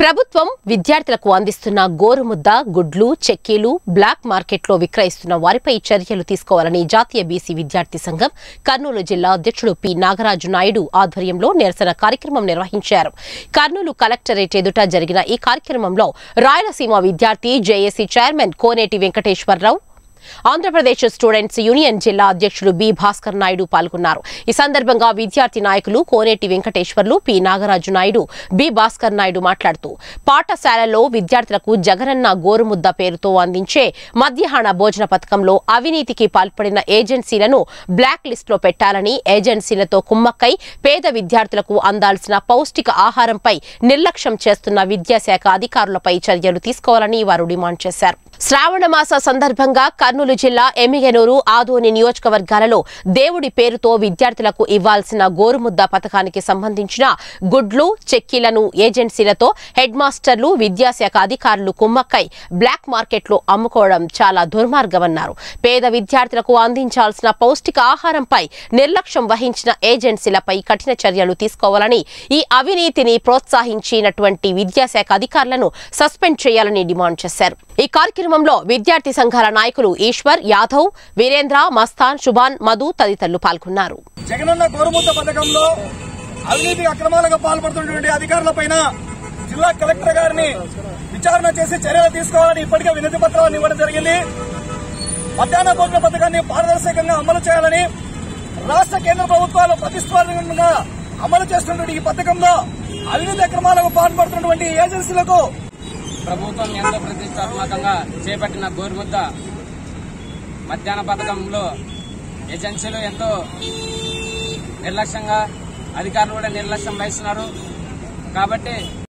ప్రభుత్వం విద్యార్థులకు అందిస్తున్న గోరుముద్ద గుడ్లు చెక్కీలు బ్లాక్ మార్కెట్లో విక్రయిస్తున్న వారిపై చర్యలు తీసుకోవాలని జాతీయ బీసీ విద్యార్థి సంఘం కర్నూలు జిల్లా అధ్యక్షుడు పి నాగరాజు నాయుడు ఆధ్వర్యంలో నిరసన కార్యక్రమం నిర్వహించారు కర్నూలు కలెక్టరేట్ ఎదుట జరిగిన ఈ కార్యక్రమంలో రాయలసీమ విద్యార్థి JAC chairman Koneti Venkateswararao Andhra Pradesh students union జిల్లా అధ్యక్షులు బి భాస్కర్ నాయుడు పాల్గొన్నారు ఈ సందర్భంగా విద్యార్థి నాయకులు కోనేటి వెంకటేశ్వర్లు పి నాగరాజు నాయుడు బి భాస్కర్ నాయుడు మాట్లాడుతూ పాఠశాలల్లో విద్యార్థులకు జగనన్న గోరుముద్ద పేరుతో అందించే మధ్యాహ్న భోజన పథకంలో అవినీతికి పాల్పడిన ఏజెన్సీలను బ్లాక్ లిస్ట్ లో పెట్టాలని ఏజెన్సీలతో కుమ్మక్కై పేద విద్యార్థులకు అందాల్సిన పౌష్టిక ఆహారంపై నిర్లక్ష్యం చేస్తున్న విద్యాశాఖ అధికారులపై చర్యలు తీసుకోవాలని వారు డిమాండ్ చేశారు శ్రావణ మాస సందర్భంగా కర్నూలు జిల్లా ఎమ్మిగనూరు ఆదోని నియోజకవర్గాలలో దేవుడి పేరుతో విద్యార్థులకు ఇవ్వాల్సిన గోరుముద్ద పథకానికి సంబంధించిన గుడ్లు చెక్కీలను ఏజెన్సీలతో హెడ్ మాస్టర్లు విద్యాశాఖ అధికారులు కుమ్మక్కై బ్లాక్ మార్కెట్లో అమ్ముకోవడం చాలా దుర్మార్గమన్నారు పేద విద్యార్థులకు అందించాల్సిన పౌష్టిక ఆహారంపై నిర్లక్ష్యం వహించిన ఏజెన్సీలపై కఠిన చర్యలు తీసుకోవాలని ఈ అవినీతిని ప్రోత్సహించినటువంటి విద్యాశాఖ అధికారులను సస్పెండ్ చేయాలని డిమాండ్ చేశారు ఈ కార్యక్రమంలో విద్యార్థి సంఘాల నాయకులు ఈశ్వర్ యాదవ్ వీరేంద్ర మస్తాన్ శుభాన్ మధు తదితరులు పాల్గొన్నారు జగనన్న గోరుముద్ద పథకంలో అవినీతి అక్రమాలకు పాల్పడుతున్నటువంటి అధికారులపైన జిల్లా కలెక్టర్ గారిని విచారణ చేసి చర్యలు తీసుకోవాలని ఇప్పటికే వినతి పత్రాలను ఇవ్వడం జరిగింది మధ్యాహ్న భోజన పథకాన్ని పారదర్శకంగా అమలు చేయాలని రాష్ట్ర కేంద్ర ప్రభుత్వాలు ప్రతిష్టాత్మకంగా అమలు చేస్తున్నటువంటి ఈ పథకంలో అవినీతి అక్రమాలకు పాల్పడుతున్నటువంటి ఏజెన్సీలకు ప్రభుత్వం ఎంతో ప్రతిష్టాత్మకంగా చేపట్టిన గోరుముద్ద మధ్యాహ్న పథకంలో ఏజెన్సీలు ఎంతో నిర్లక్ష్యంగా అధికారులు కూడా నిర్లక్ష్యం వహిస్తున్నారు కాబట్టి